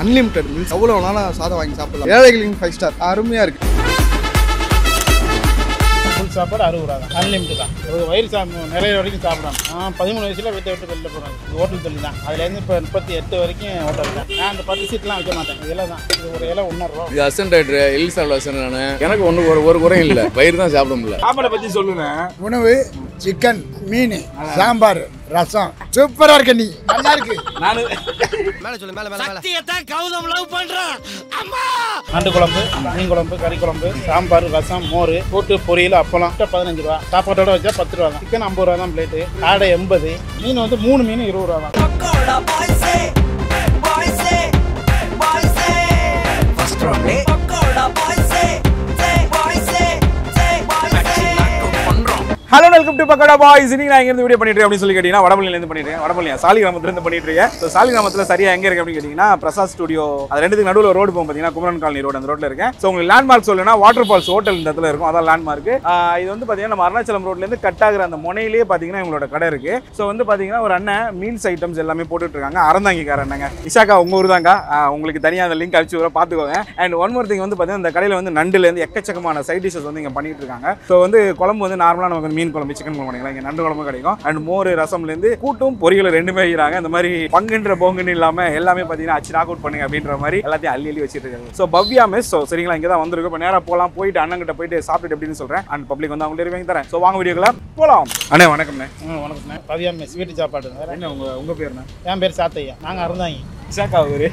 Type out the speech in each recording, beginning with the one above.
Unlimited meals எவ்வளோ வேணாலும் சாதம் வாங்கி சாப்பிடலாம் ஏழைகளின் ஃபைவ் ஸ்டார் அருமையாக இருக்குது ஃபுல் சாப்பாடு அறுபது ரூபா தான் அன்லிமிட்டு தான் ஒரு வயிறு சா நிறைய வரைக்கும் சாப்பிடலாம் நான் பதிமூணு வயசுல வீட்டை விட்டு வெளில போகிறேன் ஹோட்டல் தொழில் தான் அதுலேருந்து இப்போ முப்பத்தி எட்டு வரைக்கும் ஹோட்டல் தான் நான் அந்த பத்து சீட்லாம் வைக்க மாட்டேன் இதெல்லாம் தான் இது ஒரு இலை ஒன்றரை ரூபா இது அசன் ரைட்ரு எல் சாப்பிட அசன் நான் எனக்கு ஒன்று ஒரு ஒரு குறையும் இல்லை வயிறு தான் சாப்பிட முடியல சாப்பாடை பற்றி சொல்லுங்க உணவு சிக்கன் மீன் சாம்பார் ரசம் சூப்பரா இருக்க நீ நல்லா இருக்கு நான் நண்டு குழம்பு மீன் குழம்பு கறி குழம்பு சாம்பார் ரசம் மோர் கூட்டு பொரியல் அப்பளம் முட்டை பதினஞ்சு ரூபா சாப்பாட்டோட வச்சா பத்து ரூபா தான் சிக்கன் ஐம்பது ரூபா தான் பிளேட்டு ஆடை எண்பது மீன் வந்து மூணு மீன் இருபது ரூபா தான் Pakoda boys say, boys say, boys say. First round Pakoda boys say, say, boys say, say, boys say. Hello welcome to Pakoda boys இன்னைக்கு நான் எங்க இருந்து வீடியோ பண்ணிட்டு இருக்கேன் அப்படின்னு சொல்லி கேட்டீங்கன்னா வடபள்ளியில இருந்து பண்ணிட்டு இருக்கேன் வடபள்ளியா சாலி கிராமத்துல இருந்து பண்ணிட்டு இருக்கேன் ஸோ சாலி கிராமத்துல சரியா எங்க இருக்கு அப்படின்னு கேட்டீங்கன்னா பிரசாத் ஸ்டுடியோ அது ரெண்டுத்துக்கு நடுவில் ரோடு போகும் பாத்தீங்கன்னா குமரன் காலனி ரோடு அந்த ரோட்ல இருக்கேன் ஸோ உங்களுக்கு லேண்ட்மார்க் சொல்லணும்னா வாட்டர் ஃபால்ஸ் ஹோட்டல் இந்த இடத்துல இருக்கும் அதான் லேண்ட்மார்க் இது வந்து பாத்தீங்கன்னா நம்ம அருணாச்சலம் ரோட்ல இருந்து கட் ஆகுற அந்த முனையிலேயே பாத்தீங்கன்னா எங்களோட கடை இருக்கு ஸோ வந்து பாத்தீங்கன்னா ஒரு அண்ணன் மீல்ஸ் ஐட்டம்ஸ் எல்லாமே போட்டுட்டு இருக்காங்க அறந்தாங்கிக்கார அண்ணங்க இஷாக்கா உங்க ஊர் தாங்க உங்களுக்கு தனியாக அந்த லிங்க் அடிச்சு விட பார்த்துக்கோங்க அண்ட் ஒன் மோர் திங் வந்து பார்த்தீங்கன்னா இந்த கடையில் வந்து நண்டுல இருந்து எக்கச்சக்கமான சைட் டிஷஸ் வந்து இங்கே பண்ணிட்டு இருக்காங்க ஸோ வந்து குழம்பு வந்து நார்மலாக நமக்கு வந்து மீன் குழம்பு சிக்கன் குழம்பு பண்ணிக்கலாம் இங்கே நண்டு குழம்பு கிடைக்கும் அண்ட் மோர் ரசம்லேருந்து கூட்டும் பொரியல் ரெண்டுமே வைக்கிறாங்க இந்த மாதிரி பங்குன்ற போங்குன்னு இல்லாமல் எல்லாமே பார்த்தீங்கன்னா அச்சு நாக் அவுட் பண்ணுங்க அப்படின்ற மாதிரி எல்லாத்தையும் அள்ளி அள்ளி வச்சிட்டு இருக்காங்க ஸோ பவ்யா மிஸ் ஸோ சரிங்களா இங்கே தான் வந்திருக்கும் இப்போ நேராக போகலாம் போயிட்டு அண்ணன் கிட்ட போயிட்டு சாப்பிட்டு எப்படின்னு சொல்கிறேன் அண்ட் பப்ளிக் வந்து அவங்களே வாங்கி தரேன் ஸோ வாங்க வீடியோக்குள்ள போகலாம் அண்ணே வணக்கம்ண்ணே ம் வணக்கம்ண்ணே பவியா மெஸ் வீட்டு சாப்பாடு வேற என்ன உங்கள் உங்கள் பேருண்ணே என் பேர் சாத்தையா நாங்கள் அறந்தாங்க இஷாக்கா அவரு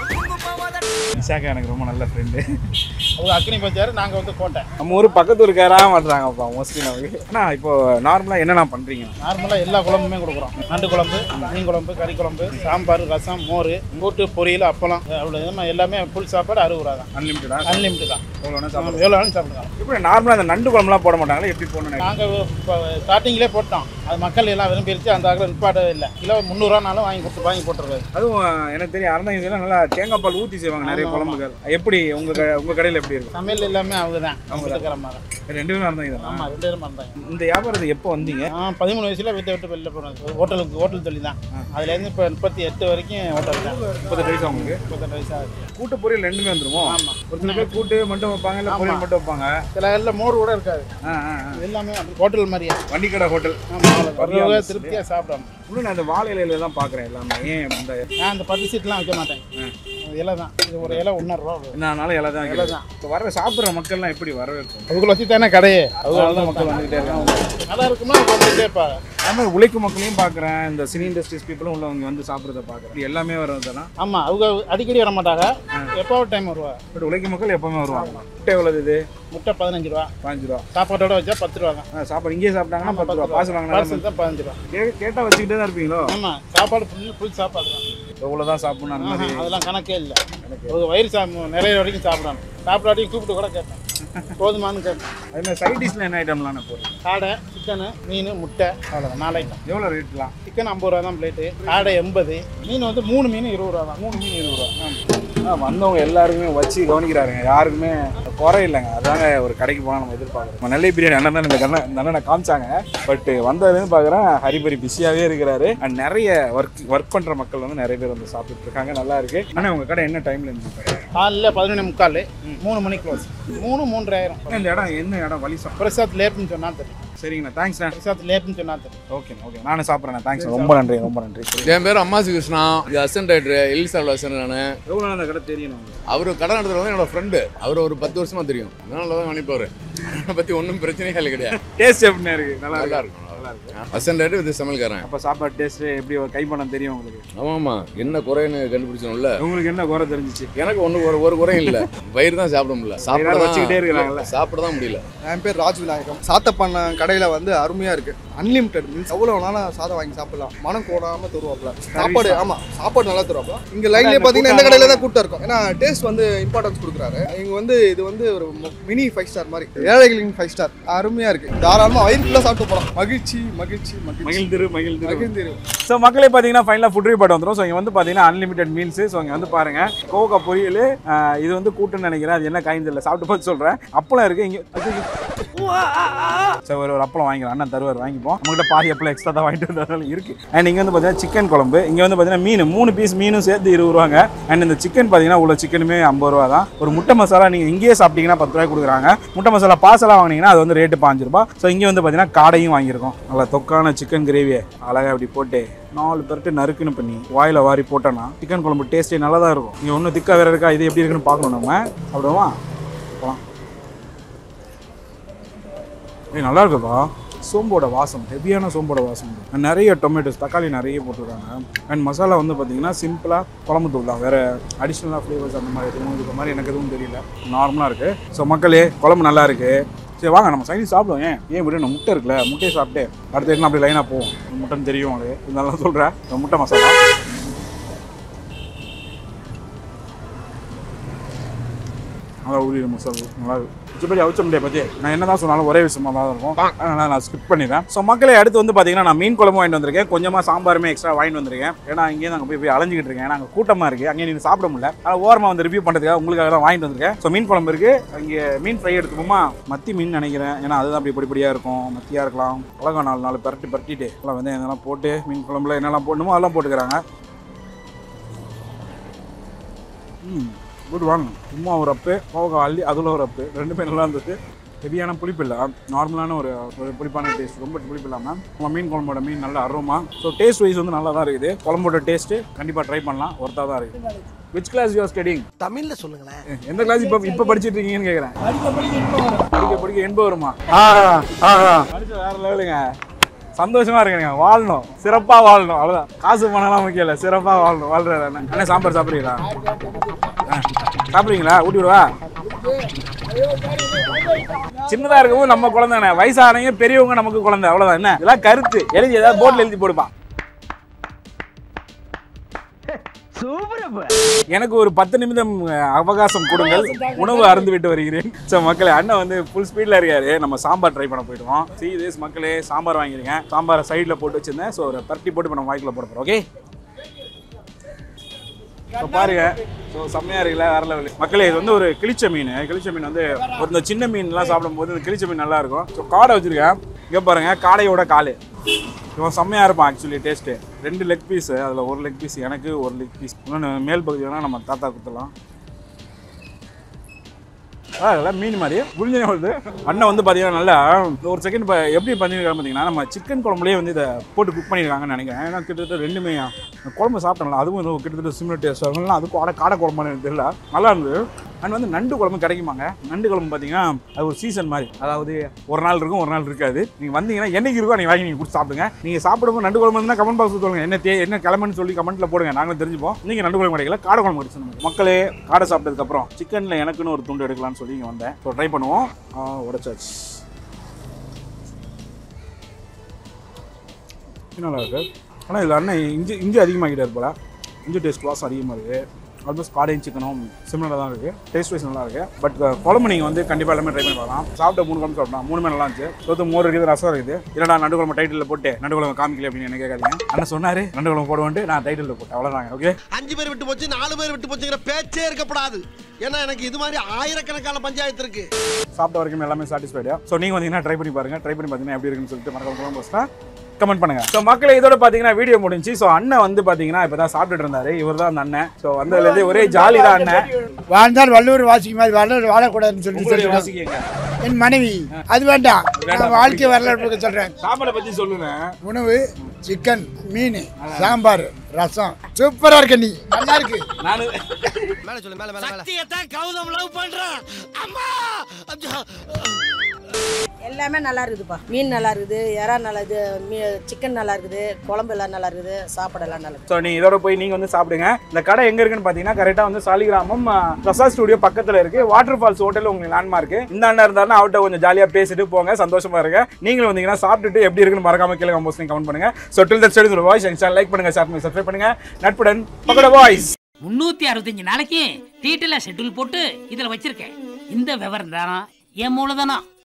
இஷாக்கா எனக்கு ரொம்ப நல்ல ஃப்ரெண்டு அவங்க அக்னி பஞ்சாரு நாங்கள் வந்து கோட்டை நம்ம ஊர் பக்கத்து ஊருக்காரா மாட்டுறாங்கப்பா மோஸ்ட்லி நமக்கு அண்ணா இப்போ நார்மலாக என்னென்ன பண்ணுறீங்க நார்மலாக எல்லா குழம்புமே கொடுக்குறோம் நண்டு குழம்பு மீன் குழம்பு கறி குழம்பு சாம்பார் ரசம் மோர் கூட்டு பொரியல் அப்பளம் அவ்வளோ நம்ம எல்லாமே ஃபுல் சாப்பாடு அறுபது ரூபா தான் அன்லிமிட்டடா அன்லிமிட்டு தான் எவ்வளோ வேணா சாப்பிடுங்க எவ்வளோ வேணும் சாப்பிடலாம் எப்படி நார்மலாக அந்த நண்டு குழம்புலாம் போட மாட்டாங்களா எப்படி போடணும் நாங்கள் இப்போ ஸ்டார்டிங்லேயே போட்டோம் அது மக்கள் எல்லாம் விரும்பிருச்சு அந்த ஆகில் நிப்பாட்டவே இல்லை கிலோ முந்நூறுவானாலும் வாங்கி கொடுத்து வாங்கி போட்டுருவாரு அதுவும் எனக்கு தெரியும் அறந்தாங்க நல்லா தேங்காய் பால் ஊற்றி செய்வாங்க நிறைய ஆமா, குழம்புகள் எப்படி உங்கள் க உங்கள் கடையில் எப்படி இருக்கும் சமையல் எல்லாமே அவங்க தான் அவங்க இருக்கிற மாதிரி ரெண்டு பேரும் அறந்தாங்க தானா ஆமாம் ரெண்டு பேரும் பண்ணுறாங்க இந்த வியாபாரத்தை எப்போ வந்தீங்க நான் பதிமூணு வயசுல வீட்டை விட்டு வெளில போகிறேன் ஹோட்டலுக்கு ஹோட்டல் தொழில் தான் அதுலேருந்து இப்போ முப்பத்தி எட்டு வரைக்கும் ஹோட்டல் தான் முப்பத்தெட்டு வயசு உங்களுக்கு முப்பத்தெட்டு வயசு ஆகுது கூட்டு பொரியல் ரெண்டுமே வந்துருமோ ஆமாம் ஒரு சில பேர் கூட்டு மட்டும் வைப்பாங்க இல்லை பொரியல் மட்டும் வைப்பாங்க சில இடத்துல மோர் கூட இருக்காது ஆ ஆ ஆ. எல்லாமே அப்படி ஹோட்டல் மாதிரியே வண்டிக்கடை ஹோட்டல் ஆமாம் திருப்தியாக சாப்பிடணும் இன்னும் நான் அந்த வாழை இலையில தான் பார்க்குறேன் எல்லாமே ஏன் இந்த நான் அந்த பத்து சீட்லாம் வைக்க மாட்டேன் இலை தான் இது ஒரு இலை ஒன்றரை ரூபா வரும். என்னாலும் இலை தான் இலை தான். இப்போ வர சாப்பிட்ற மக்கள்லாம் எப்படி வரவேற்கும் அதுக்குள்ள வச்சு தானே கடையே அதனால தான் மக்கள் வந்துகிட்டே இருக்காங்க நல்லா இருக்குமா வந்துட்டே இருப்பாங்க ஆமாம் உழைக்கும் மக்களையும் பார்க்குறேன் இந்த சினி இண்டஸ்ட்ரீஸ் பீப்புளும் உள்ளவங்க வந்து சாப்பிட்றத பார்க்குறேன் இது எல்லாமே வர்றதுலாம் ஆமாம் அவங்க அடிக்கடி வர மாட்டாங்க எப்போ ஒரு டைம் வருவா பட் உழைக்கும் மக்கள் எப்பவுமே வருவாங்க முட்டை எவ்வளவு இது முட்டை பதினஞ்சு ரூபா பாஞ்சு ரூபா சாப்பாட்டோட வச்சா பத்து ரூபா தான் ஆ, சாப்பாடு இங்கேயே சாப்பிட்டாங்கன்னா பத்து ரூபா பாசு வாங்கினா பார்சல் தான் பதினஞ்சு ரூபா கேட்டால் வச்சுக்கிட்டே தான் இருப்பீங்களோ ஆமாம் சாப்பாடு ஃபுல் ஃபுல் சாப்பாடு தான் எவ்வளோ தான் சாப்பிடணும் அந்த மாதிரி ஆஹா, அதெல்லாம் கணக்கே இல்லை ஒரு வயிறு சா நிறைய வரைக்கும் சாப்பிடணும் சாப்பிடாட்டியும் கூப்பிட்டு கூட கேட்பேன் போதுமான்னு கேட்பேன் அதே மாதிரி சைட் டிஷ்ல என்ன ஐட்டம்லாம் நான் போடுறேன் காடை சிக்கனு மீன் முட்டை அவ்வளோதான் நாலு ஐட்டம் எவ்வளோ ரேட்லாம் சிக்கன் ஐம்பது ரூபா தான் பிளேட்டு காடை எண்பது மீன் வந்து மூணு மீன் இருபது ரூபா தான் மூணு மீன் இருபது ரூபா ஆ வந்தவங்க எல்லாருக்குமே வச்சு கவனிக்கிறாருங்க யாருக்குமே குறை இல்லைங்க அதாங்க ஒரு கடைக்கு போனால் நம்ம எதிர்பார்க்குறோம் நம்ம நெல்லை பிரியாணி அண்ணன் தான் இந்த கண்ணை இந்த அண்ணனை காமிச்சாங்க பட் வந்ததுலேருந்து பார்க்குறேன் ஹரிபரி பிஸியாகவே இருக்கிறாரு அண்ட் நிறைய ஒர்க் ஒர்க் பண்ணுற மக்கள் வந்து நிறைய பேர் வந்து சாப்பிட்டுட்டு இருக்காங்க நல்லா இருக்கு ஆனால் உங்கள் கடை என்ன டைமில் இருந்துச்சு காலையில் பதினொன்று முக்கால் மூணு மணி க்ளோஸ் மூணு மூன்றாயிரம் இந்த இடம் என்ன இடம் வழி சாப்பிடும் பிரசாத் லேப்னு சொன்னால் தெரியும் சரிங்கண்ணா தேங்க்ஸ்ண்ணா பிரசாத் லேப்னு சொன்னால் தெரியும் ஓகே ஓகே நானும் சாப்பிட்றேன் தேங்க்ஸ் ரொம்ப நன்றி ரொம்ப நன்றி என் பேர் அம்மாசி கிருஷ்ணா இது அசன் ரைட்ரு எல் சாப்பிட அசன் நான் எவ்வளோ நாள் அந்த கடை தெரியணும் உங்களுக்கு அவர் கடை நடத்துறது வந்து என்னோட ஃப்ரெண்டு அவர் ஒரு பத்து வருஷமா தெரியும் அதனால தான் அனுப்பிவார் அவனை பற்றி ஒன்றும் பிரச்சனையே இல்லை கிடையாது டேஸ்ட் எப்படிண்ணா இருக்கு நல்லா நல்லா இருக்கு இருக்கும் நல்லா இருக்கும் அசன் ரைட்டு இது சமையல்காரன் அப்போ சாப்பாடு டேஸ்ட் எப்படி ஒரு கைப்பணம் தெரியும் உங்களுக்கு ஆமாம் ஆமாம் என்ன குறைன்னு கண்டுபிடிச்சோம்ல உங்களுக்கு என்ன குறை தெரிஞ்சிச்சு எனக்கு ஒன்று ஒரு ஒரு குறையும் இல்லை வயிறு தான் சாப்பிட முடியல சாப்பிட எல்லாரும் வச்சுக்கிட்டே இருக்கிறாங்கல்ல. தான் சாப்பிட தான் முடியல என் பேர் ராஜ் விநாயகம் சாத்தப்பண்ண கடையில் வந்து அருமையாக இருக்குது அன்லிமிட்டெட் மீல்ஸ் எவ்வளோ வேணாலும் சாதம் வாங்கி சாப்பிடலாம் மனம் கூடாமல் தருவாப்புல சாப்பாடு ஆமாம் சாப்பாடு நல்லா தருவாப்புல இங்கே லைன்லேயே பார்த்தீங்கன்னா இந்த கடையில் தான் கூட்டம் இருக்கும் ஏன்னா டேஸ்ட் வந்து இம்பார்ட்டன்ஸ் கொடுக்குறாரு இங்கே வந்து இது வந்து ஒரு மினி ஃபைவ் ஸ்டார் மாதிரி ஏழைகளின் ஃபைவ் ஸ்டார் அருமையாக இருக்குது தாராளமாக வயிறு ஃபுல்லாக சாப்பிட்டு போகலாம் மகிழ்ச்சி மகிழ்ச்சி மகிழ்ச்சி மகிழ்ந்திரு மகிழ்ந்திரு மகிழ்ந்திரு ஸோ மக்களே பார்த்தீங்கன்னா ஃபைனலாக ஃபுட் ரிப்போர்ட் வந்துடும் ஸோ இங்கே வந்து பார்த்தீங்கன்னா அன்லிமிட்டட் மீல்ஸ் ஸோ இங்கே வந்து பாருங்க கோவக்கா பொரியல் ஆஹ் இது வந்து கூட்டுன்னு நினைக்கிறேன் அது என்ன காய்ந்து இல்லை சாப்பிட்டு பார்த்து சொல்கிறேன் அப்பளம் இருக்குது இங்கே சரி ஒரு ஒரு அப்பளம் வாங்கிக்கலாம் அண்ணன் தருவார் வாங்கிப்போம் நம்மகிட்ட பாதி அப்பளம் எக்ஸ்ட்ரா தான் வாங்கிட்டு வந்தாலும் இருக்கு அண்ட் இங்கே வந்து பார்த்தீங்கன்னா சிக்கன் குழம்பு இங்கே வந்து பார்த்தீங்கன்னா மீன் மூணு பீஸ் மீனும் சேர்த்து இருபது ரூபாங்க அண்ட் இந்த சிக்கன் பார்த்தீங்கன்னா உள்ள சிக்கனுமே ஐம்பது ரூபா தான் ஒரு முட்டை மசாலா நீங்கள் இங்கேயே சாப்பிட்டீங்கன்னா பத்து ரூபாய் கொடுக்குறாங்க முட்டை மசாலா பார்சலாக வாங்கினீங்கன்னா அது வந்து ரேட்டு பாஞ்சு ரூபா ஸோ இங்கே வந்து பார்த்தீங்கன்னா காடையும் வாங்கியிருக்கோம் நல்லா தொக்கான சிக்கன் கிரேவியை அழகாக அப்படி போட்டு நாலு பேர்ட்டு நறுக்குன்னு பண்ணி வாயில வாரி போட்டோன்னா சிக்கன் குழம்பு டேஸ்ட்டே நல்லா தான் இருக்கும் இங்கே ஒன்றும் திக்கா வேற இருக்கா இது எப்படி இருக்குன்னு பார்க்கணும் நம்ம அப்படிவா போகலாம் ஏய் நல்லா இருக்குப்பா சோம்போட வாசம் ஹெவியான சோம்போட வாசம் And நிறைய டொமேட்டோஸ் தக்காளி நிறைய போட்டிருக்காங்க அண்ட் மசாலா வந்து பார்த்தீங்கன்னா சிம்பிளாக குழம்பு தூள் தான் வேறு அடிஷ்னலாக ஃப்ளேவர்ஸ் அந்த மாதிரி எதுவும் இருக்க மாதிரி எனக்கு எதுவும் தெரியல நார்மலாக இருக்குது ஸோ மக்களே குழம்பு நல்லா இருக்குது சரி வாங்க நம்ம சைனீஸ் சாப்பிடுவோம் ஏன் ஏன் விடணும் முட்டை இருக்குல்ல முட்டையை சாப்பிட்டு அடுத்த என்ன அப்படி லைனாக போவோம் முட்டைன்னு தெரியும் அது இருந்தாலும் சொல்கிறேன் முட்டை மசாலா நல்லா ஊறிடும் மசாலா நல்லா இருக்கு மிச்சப்படி அவிச்ச முடியாது பற்றி நான் என்ன தான் சொன்னாலும் ஒரே விஷயமா தான் இருக்கும் அதனால் நான் ஸ்கிப் பண்ணிடுறேன் ஸோ மக்களே அடுத்து வந்து பார்த்தீங்கன்னா நான் மீன் குழம்பு வாங்கிட்டு வந்திருக்கேன் கொஞ்சமாக சாம்பாருமே எக்ஸ்ட்ரா வாங்கிட்டு வந்திருக்கேன் ஏன்னா இங்கேயே நாங்கள் போய் போய் அலைஞ்சிக்கிட்டு இருக்கேன் ஏன்னா அங்கே கூட்டமாக இருக்குது அங்கே நீங்கள் சாப்பிட முடியல அதனால் ஓரமாக வந்து ரிவ்யூ பண்ணுறதுக்காக உங்களுக்காக தான் வாங்கிட்டு வந்திருக்கேன் ஸோ மீன் குழம்பு இருக்குது இங்கே மீன் ஃப்ரை எடுத்துப்போமா மத்தி மீன் நினைக்கிறேன் ஏன்னா அதுதான் அப்படி பொடிப்படியாக இருக்கும் மத்தியாக இருக்கலாம் அழகா நாலு நாலு பரட்டி பரட்டிட்டு எல்லாம் வந்து இதெல்லாம் போட்டு மீன் குழம்புல என்னெல்லாம் போடணுமோ அதெல்லாம் போட்டுக்கிறாங்க ம் குட் வாங்க சும்மா ஒரு அப்பு போக அள்ளி அதில் ஒரு அப்பு ரெண்டுமே நல்லா இருந்தது ஹெவியான புளிப்பு இல்லை நார்மலான ஒரு ஒரு புளிப்பான டேஸ்ட் ரொம்ப புளிப்பு இல்லாமல் நம்ம மீன் குழம்போட மீன் நல்ல அருமா ஸோ டேஸ்ட் வைஸ் வந்து நல்லா தான் இருக்குது குழம்போட டேஸ்ட்டு கண்டிப்பாக ட்ரை பண்ணலாம் ஒருத்தா தான் இருக்குது விச் கிளாஸ் யூஆர் ஸ்டடிங் தமிழ்ல சொல்லுங்களேன் எந்த கிளாஸ் இப்போ இப்போ படிச்சிட்டு இருக்கீங்கன்னு கேட்குறேன் படிக்க படிக்க எண்பது வருமா ஆஹா ஆஹா படிச்ச வேற லெவலுங்க சந்தோஷமா இருக்குங்க வாழணும் சிறப்பா வாழணும் அவ்வளவுதான் காசு பணம்லாம் முக்கியம் இல்லை சிறப்பா வாழணும் வாழ்றாரு அண்ணன் அண்ணன் சாம்பார் சாப்பிட்றீங்களா ஆ, சாப்பிட்றீங்களா ஊட்டி விடுவா சின்னதா இருக்கவும் நம்ம குழந்தைண்ணே வயசானவங்க பெரியவங்க நமக்கு குழந்தை அவ்வளவுதான் என்ன இதெல்லாம் கருத்து எழுதி ஏதாவது போர்டில் எழுதி போடுப்பான் எனக்கு ஒரு பத்து நிமிடம் அஹ், அவகாசம் கொடுங்கள் உணவு அருந்து விட்டு வருகிறேன் ஸோ மக்களே அண்ணன் வந்து ஃபுல் ஸ்பீடில் இருக்காரு நம்ம சாம்பார் ட்ரை பண்ண போயிடுவோம் சி this மக்களே சாம்பார் வாங்கிருக்கேன் சாம்பாரை சைடில் போட்டு வச்சிருந்தேன் ஸோ ஒரு பரட்டி போட்டு இப்போ நம்ம வாய்க்குள்ள போட போகிறோம் ஓகே இப்போ பாருங்க ஸோ செம்மையா இருக்குல்ல வேற லெவல் மக்களே இது வந்து ஒரு கிளிச்ச மீன் கிளிச்ச மீன் வந்து ஒரு இந்த சின்ன மீன்லாம் சாப்பிடும்போது இந்த கிளிச்ச மீன் நல்லா இருக்கும் ஸோ காடை வச்சிருக்கேன் இங்கே பாருங்க காடையோட காலு இவன் செம்மையா இருப்பான் ஆக்சுவலி டேஸ்ட்டு ரெண்டு லெக் பீஸ் அதில் ஒரு லெக் பீஸ் எனக்கு ஒரு லெக் பீஸ் இன்னொன்று மேல் பகுதி வேணால் நம்ம தாத்தா குத்தலாம் அதெல்லாம் மீன் மாதிரி புரிஞ்சனே வருது அண்ணன் வந்து பார்த்தீங்கன்னா நல்லா ஒரு செகண்ட் இப்போ எப்படி பண்ணியிருக்காங்க பார்த்தீங்கன்னா நம்ம சிக்கன் குழம்புலேயே வந்து இதை போட்டு குக் பண்ணியிருக்காங்கன்னு நினைக்கிறேன் ஏன்னா கிட்டத்தட்ட ரெண்டுமே குழம்பு சாப்பிட்டோம்ல அதுவும் ஏதோ கிட்டத்தட்ட சிம்லர் டேஸ்ட் ஆகும்ல அதுக்கும் காடை காடை குழம்புன்னு எனக்கு தெரியல நல்லா இருந்தது அண்ட் வந்து நண்டு குழம்பு கிடைக்குமாங்க நண்டு குழம்பு பார்த்தீங்கன்னா அது ஒரு சீசன் மாதிரி அதாவது ஒரு நாள் இருக்கும் ஒரு நாள் இருக்காது நீங்கள் வந்தீங்கன்னா என்னைக்கு இருக்கோ நீங்கள் வாங்கி நீங்கள் கொடுத்து சாப்பிடுங்க நீங்கள் சாப்பிடும்போது நண்டு குழம்பு இருந்தால் கமெண்ட் பாக்ஸ் சொல்லுங்க என்ன தே என்ன கிளம்புன்னு சொல்லி கமெண்ட்டில் போடுங்க நாங்களும் தெரிஞ்சுப்போம் நீங்கள் நண்டு குழம்பு கிடைக்கல காடை குழம்பு கிடைச்சு நமக்கு. மக்களே காடை சாப்பிட்டதுக்கப்புறம் சிக்கனில் எனக்குன்னு ஒரு துண்டு எடுக்கலாம்னு சொல்லி இங்கே வந்தேன் ஸோ ட்ரை பண்ணுவோம் ஆ, உடைச்சாச்சு இது நல்லா இருக்கு ஆனால் இதில் அண்ணன் இஞ்சி இஞ்சி அதிகமாகிட்டார் போல இஞ்சி டேஸ்ட் வாசம் அதிகமாக இருக்குது ஆல்மோஸ்ட் காடையும் சிக்கனும் சிம்லராக தான் இருக்குது டேஸ்ட் வைஸ் நல்லா இருக்கு பட் குழம்பு நீங்கள் வந்து கண்டிப்பாக எல்லாமே ட்ரை பண்ணி பார்க்கலாம் சாப்பிட்ட மூணு குழம்பு சாப்பிட்டோம் மூணுமே நல்லா இருந்துச்சு சொத்து மோர் இருக்குது ரசம் இருக்குது இல்லைடா நண்டு குழம்பு டைட்டில் போட்டு நண்டு குழம்பு காமிக்கல அப்படின்னு என்ன கேட்காதீங்க அண்ணன் சொன்னார் நண்டு குழம்பு போடுவோன்ட்டு நான் டைட்டில் போட்டேன் அவ்வளோதாங்க ஓகே அஞ்சு பேர் விட்டு போச்சு நாலு பேர் விட்டு போச்சுங்கிற பேச்சே இருக்கப்படாது ஏன்னா எனக்கு இது மாதிரி ஆயிரக்கணக்கான பஞ்சாயத்து இருக்கு சாப்பிட்ட வரைக்கும் எல்லாமே சாட்டிஸ்ஃபைடா ஸோ நீங்கள் வந்தீங்கன்னா ட்ரை பண்ணி பாருங்க ட்ரை பண்ணி பார்த்தீங்கன்னா எப்படி இருக்குன்னு சொல்லிட்டு மறக்காம குழம்பு வச்சுட்டா கமெண்ட் பண்ணுங்க ஸோ மக்களை இதோட பார்த்தீங்கன்னா வீடியோ முடிஞ்சு ஸோ அண்ணன் வந்து பார்த்தீங்கன்னா இப்போ தான் சாப்பிட்டுட்டு இருந்தாரு இவர் தான் அந்த அண்ணன் ஸோ வந்ததுலேருந்து ஒரே ஜாலி தான் அண்ணன் வாழ்ந்தால் வள்ளுவர் வாசிக்கும் மாதிரி வள்ளுவர் வாழக்கூடாதுன்னு சொல்லி உங்களுடைய சொல்லிருக்காங்க வாசிக்கங்க என் மனைவி அது வேண்டாம் நான் வாழ்க்கை வரலாற்று சொல்றேன் சாப்பாடை பற்றி சொல்லுங்க உணவு சிக்கன் மீன் சாம்பார் ரசம் சூப்பரா இருக்க நீ நல்லா இருக்கு நான் மேல சொல்லு மேல மேல சத்தியத்தான் கௌதம் லவ் பண்றான் அம்மா அச்சா. எல்லாமே நல்லா இருக்குதுப்பா மீன் நல்லா இருக்குது இறா நல்லா இருக்குது மீ சிக்கன் நல்லா இருக்குது குழம்பு எல்லாம் நல்லா இருக்குது சாப்பாடு எல்லாம் நல்லா இருக்குது ஸோ நீங்கள் இதோட போய் நீங்கள் வந்து சாப்பிடுங்க இந்த கடை எங்கே இருக்குன்னு பார்த்தீங்கன்னா கரெக்டாக வந்து சாலிகிராமம் பிரசாத் ஸ்டுடியோ பக்கத்தில் இருக்கு வாட்டர் ஃபால்ஸ் ஹோட்டல் உங்களுக்கு லேண்ட்மார்க் இந்த அண்ணா இருந்தாருன்னா அவர்கிட்ட கொஞ்சம் ஜாலியாக பேசிட்டு போங்க சந்தோஷமா இருங்க நீங்களும் வந்தீங்கன்னா சாப்பிட்டுட்டு எப்படி இருக்குன்னு மறக்காம கீழே கம்போஸ்டிங் கமெண்ட் பண்ணுங்க so till that study voice எங்கள் லைக் பண்ணுங்க ஷேர் பண்ணுங்க சப்ஸ்கிரைப் பண்ணுங்க நட்புடன் பக்கோட வாய்ஸ் முன்னூத்தி அறுபத்தஞ்சு நாளைக்கு டீட்டெயிலாக ஷெட்யூல் போட்டு இதில் வச்சிருக்கேன் இந்த விவரம் தானா என் மூலதனம்